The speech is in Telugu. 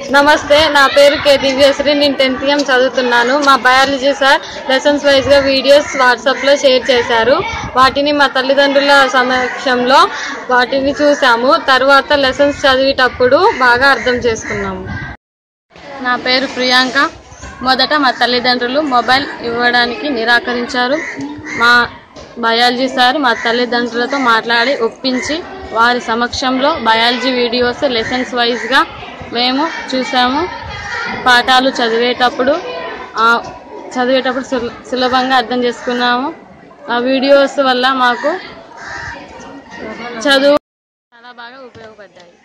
నమస్తే నా పేరు కే దివ్యశ్రీ నేను టెన్త్ ఎం చదువుతున్నాను మా బయాలజీ సార్ లెసన్స్ వైజ్గా వీడియోస్ వాట్సాప్లో షేర్ చేశారు వాటిని మా తల్లిదండ్రుల సమక్షంలో వాటిని చూసాము తర్వాత లెసన్స్ చదివేటప్పుడు బాగా అర్థం చేసుకున్నాము నా పేరు ప్రియాంక మొదట మా తల్లిదండ్రులు మొబైల్ ఇవ్వడానికి నిరాకరించారు మా బయాలజీ సార్ మా తల్లిదండ్రులతో మాట్లాడి ఒప్పించి వారి సమక్షంలో బయాలజీ వీడియోస్ లెసన్స్ వైజ్గా మేము చూసాము పాఠాలు చదివేటప్పుడు ఆ, చదివేటప్పుడు సుల- సులభంగా అర్థం చేసుకున్నాము ఆ వీడియోస్ వల్ల మాకు చదువు చాలా బాగా ఉపయోగపడ్డాయి